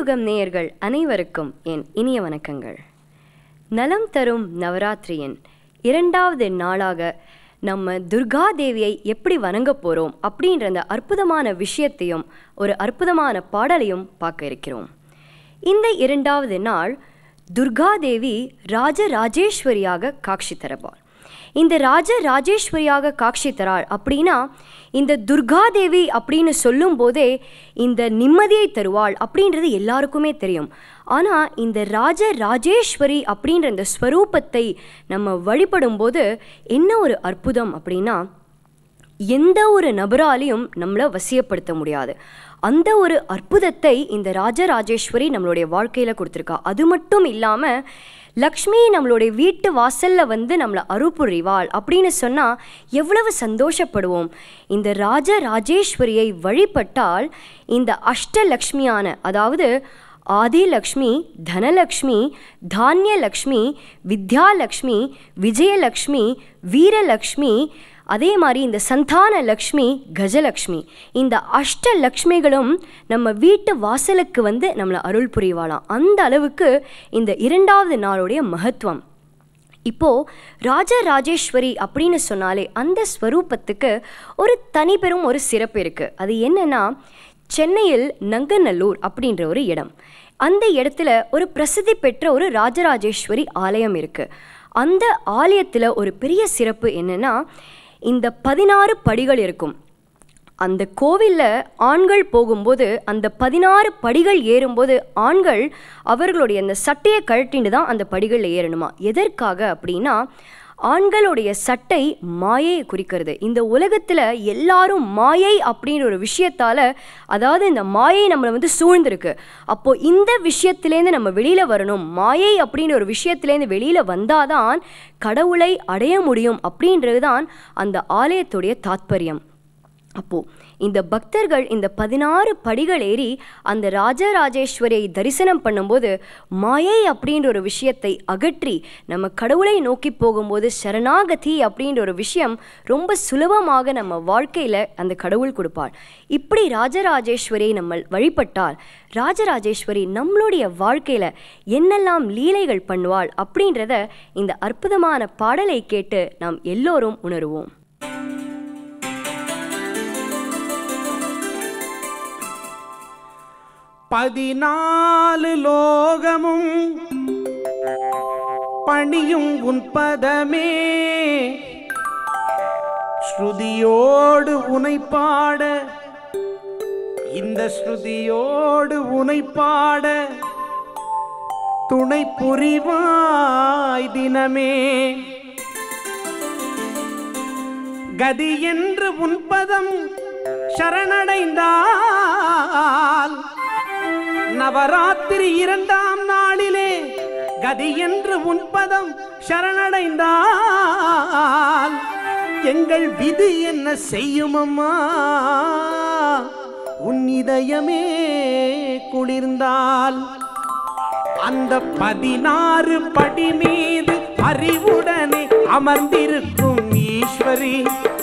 யுகம் நேயர்கள் அனைவருக்கும் என் இனிய வணக்கங்கள் நலம் தரும் நவராத்திரியின் இரண்டாவது நாளாக நம்ம துர்கா தேவியை எப்படி வணங்க போகிறோம் அப்படின்ற அந்த அற்புதமான விஷயத்தையும் ஒரு அற்புதமான பாடலையும் பார்க்க இருக்கிறோம் இந்த இரண்டாவது நாள் துர்கா தேவி ராஜராஜேஸ்வரியாக காட்சி தரப்பார் இந்த ராஜ ராஜேஸ்வரியாக காட்சி தராள் அப்படின்னா இந்த துர்காதேவி அப்படின்னு சொல்லும்போதே இந்த நிம்மதியை தருவாள் அப்படின்றது எல்லாருக்குமே தெரியும் ஆனால் இந்த ராஜ ராஜேஸ்வரி அப்படின்ற இந்த ஸ்வரூபத்தை நம்ம வழிபடும்போது என்ன ஒரு அற்புதம் அப்படின்னா எந்த ஒரு நபராலையும் நம்மளை வசியப்படுத்த முடியாது அந்த ஒரு அற்புதத்தை இந்த ராஜராஜேஸ்வரி நம்மளுடைய வாழ்க்கையில் கொடுத்துருக்கா அது மட்டும் இல்லாமல் லக்ஷ்மி நம்மளுடைய வீட்டு வாசலில் வந்து நம்மளை அருள்புரிவாள் அப்படின்னு சொன்னால் எவ்வளவு சந்தோஷப்படுவோம் இந்த ராஜராஜேஸ்வரியை வழிபட்டால் இந்த அஷ்டலக்ஷ்மியான அதாவது ஆதிலக்ஷ்மி தனலக்ஷ்மி தானியலக்ஷ்மி வித்யாலக்ஷ்மி விஜயலக்ஷ்மி வீரலக்ஷ்மி அதே மாதிரி இந்த சந்தான லக்ஷ்மி கஜலக்ஷ்மி இந்த அஷ்ட லக்ஷ்மிகளும் நம்ம வீட்டு வாசலுக்கு வந்து நம்மளை அருள் புரிவாளாம் அந்த அளவுக்கு இந்த இரண்டாவது நாளுடைய மகத்துவம் இப்போது ராஜராஜேஸ்வரி அப்படின்னு சொன்னாலே அந்த ஸ்வரூபத்துக்கு ஒரு தனிப்பெரும் ஒரு சிறப்பு இருக்குது அது என்னென்னா சென்னையில் நங்கநல்லூர் அப்படின்ற ஒரு இடம் அந்த இடத்துல ஒரு பிரசித்தி பெற்ற ஒரு ராஜராஜேஸ்வரி ஆலயம் இருக்குது அந்த ஆலயத்தில் ஒரு பெரிய சிறப்பு என்னென்னா இந்த பதினாறு படிகள் இருக்கும் அந்த கோவிலில் ஆண்கள் போகும்போது அந்த பதினாறு படிகள் ஏறும்போது ஆண்கள் அவர்களுடைய அந்த சட்டையை கழட்டிட்டு தான் அந்த படிகளில் ஏறணுமா எதற்காக அப்படின்னா ஆண்களுடைய சட்டை மாயை குறிக்கிறது இந்த உலகத்தில் எல்லாரும் மாயை அப்படின்ற ஒரு விஷயத்தால் அதாவது இந்த மாயை நம்மளை வந்து சூழ்ந்திருக்கு அப்போது இந்த விஷயத்துலேருந்து நம்ம வெளியில் வரணும் மாயை அப்படின்ற ஒரு விஷயத்துலேருந்து வெளியில் வந்தாதான் கடவுளை அடைய முடியும் அப்படின்றது தான் அந்த ஆலயத்துடைய தாத்பரியம் அப்போது இந்த பக்தர்கள் இந்த பதினாறு படிகள் ஏறி அந்த ராஜராஜேஸ்வரியை தரிசனம் பண்ணும்போது மாயை அப்படின்ற ஒரு விஷயத்தை அகற்றி நம்ம கடவுளை நோக்கி போகும்போது சரணாகதி அப்படின்ற ஒரு விஷயம் ரொம்ப சுலபமாக நம்ம வாழ்க்கையில் அந்த கடவுள் கொடுப்பாள் இப்படி ராஜராஜேஸ்வரியை நம்ம வழிபட்டால் ராஜராஜேஸ்வரி நம்மளுடைய வாழ்க்கையில் என்னெல்லாம் லீலைகள் பண்ணுவாள் அப்படின்றத இந்த அற்புதமான பாடலை கேட்டு நாம் எல்லோரும் உணருவோம் பதினாலு லோகமும் பணியும் உன் பதமே ஸ்ருதியோடு உனை பாட இந்த ஸ்ருதியோடு உனை பாட துணை புரிவாய் தினமே கதி என்று உன் பதம் சரணடைந்தால் நவராத்திரி இரண்டாம் நாளிலே கதி என்று உன்பதம் சரணடைந்தால் எங்கள் விதி என்ன செய்யும் அம்மா உன் இதயமே குளிர்ந்தால் அந்த பதினாறு படி மீது அறிவுடனே அமர்ந்திருக்கும் ஈஸ்வரி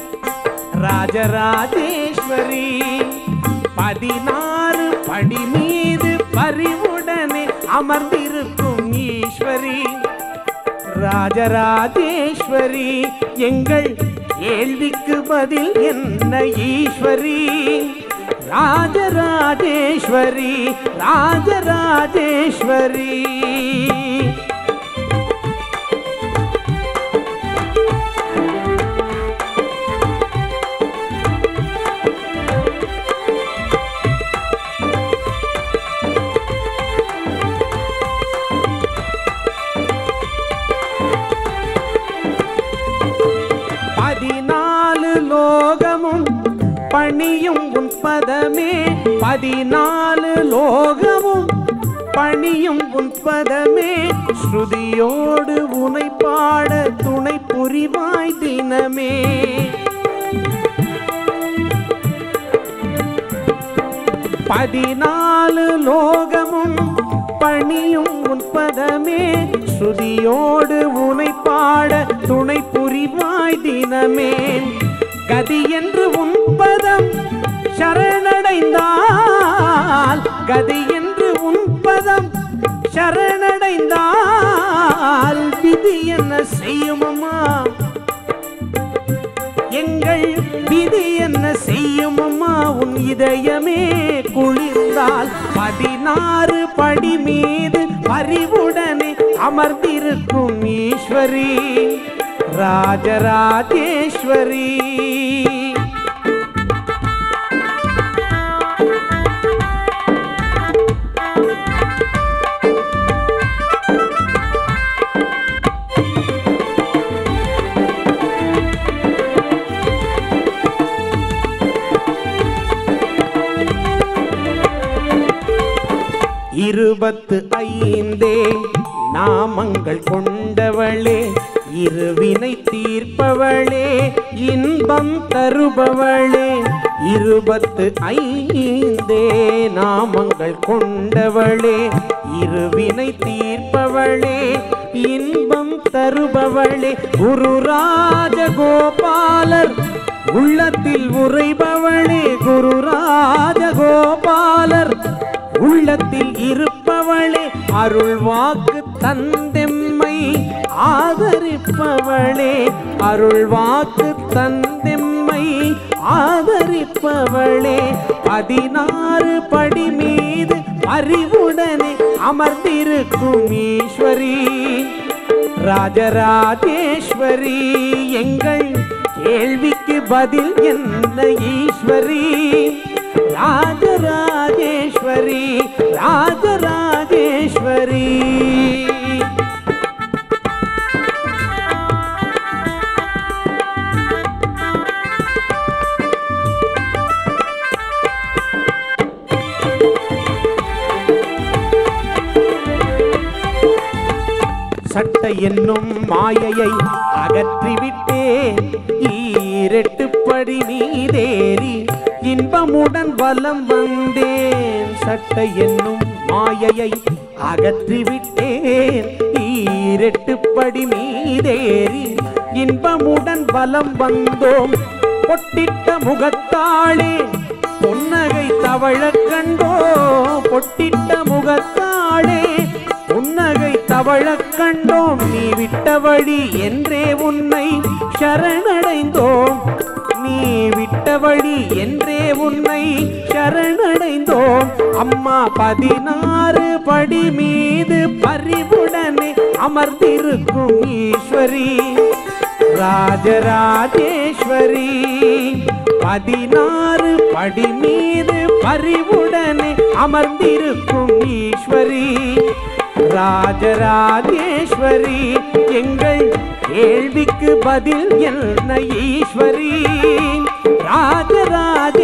ராஜராஜேஸ்வரி பதினாறு படி மீது பரிவுடனே அமர்ந்திருக்கும் ஈஸ்வரி ராஜராஜேஸ்வரி எங்கள் கேள்விக்கு பதில் என்ன ஈஸ்வரி ராஜராஜேஸ்வரி ராஜராஜேஸ்வரி பதினாலு லோகமும் பணியும் உன் பதமே பதினாலு லோகமும் பணியும் உன் பதமே ஸ்ருதியோடு உனை பாட துணை புரிவாய் தினமே பதினாலு லோகமும் பணியும் உன் பதமே ஸ்ருதியோடு உனை பாட துணை புரிவாய் தினமே கதி என்று உன் பதம் சரணடைந்தால் கதி என்று உன் பதம் சரணடைந்தால் விதி என்ன செய்யும் அம்மா எங்கள் விதி என்ன செய்யும் அம்மா உன் இதயமே குளிர்ந்தால் பதினாறு படி மீது பறிவுடனே அமர்ந்திருக்கும் ஈஸ்வரி ராஜராஜேஸ்வரி இருபத்து ஐந்தே நாமங்கள் கொண்டவளே இருவினை தீர்ப்பவளே இன்பம் தருபவளே இருபத்து ஐந்தே நாமங்கள் கொண்டவளே இருவினை தீர்ப்பவளே இன்பம் தருபவளே குரு ராஜகோபாலர் உள்ளத்தில் உறைபவளே குரு ராஜகோபாலர் உள்ளத்தில் இருப்பவளே அருள் வாக்கு தந்தெம்மை ஆதரிப்பவளே அருள் வாக்கு தந்தெம்மை ஆதரிப்பவளே பதினாறு படி மீது அறிவுடனே அமர்ந்திருக்கும் ஈஸ்வரி ராஜராஜேஸ்வரி எங்கள் கேள்விக்கு பதில் என்ன ஈஸ்வரி ராஜராஜேஸ்வரி ராஜராஜேஸ்வரி சட்டை என்னும் மாயையை அகற்றிவிட்டேன் ஈரெட்டுப்படி நீதேறி இன்பமுடன் வலம் வந்தேன் சட்டை என்னும் மாயையை அகற்றிவிட்டேன் ஈரெட்டுப்படி மீதேறி இன்பமுடன் வலம் வந்தோம் பொட்டிட்ட முகத்தாளே பொன்னகை தவழக் கண்டோ பொட்டிட்ட முகத்தாளே புன்னகை தவழக் கண்டோம் நீ விட்ட வழி என்றே உன்னை சரணடைந்தோம் நீ விட்ட வழி என்றே உன்னை சரணடைந்தோம் அம்மா பதினாறு படி மீது பறிவுடனே அமர்ந்திருக்கும் ஈஸ்வரி ராஜராஜேஸ்வரி பதினாறு படி மீது பறிவுடனே அமர்ந்திருக்கும் ஈஸ்வரி ராஜராஜேஸ்வரி எங்கள் கேள்விக்கு பதில் என்ன ஈஸ்வரி ராஜராஜ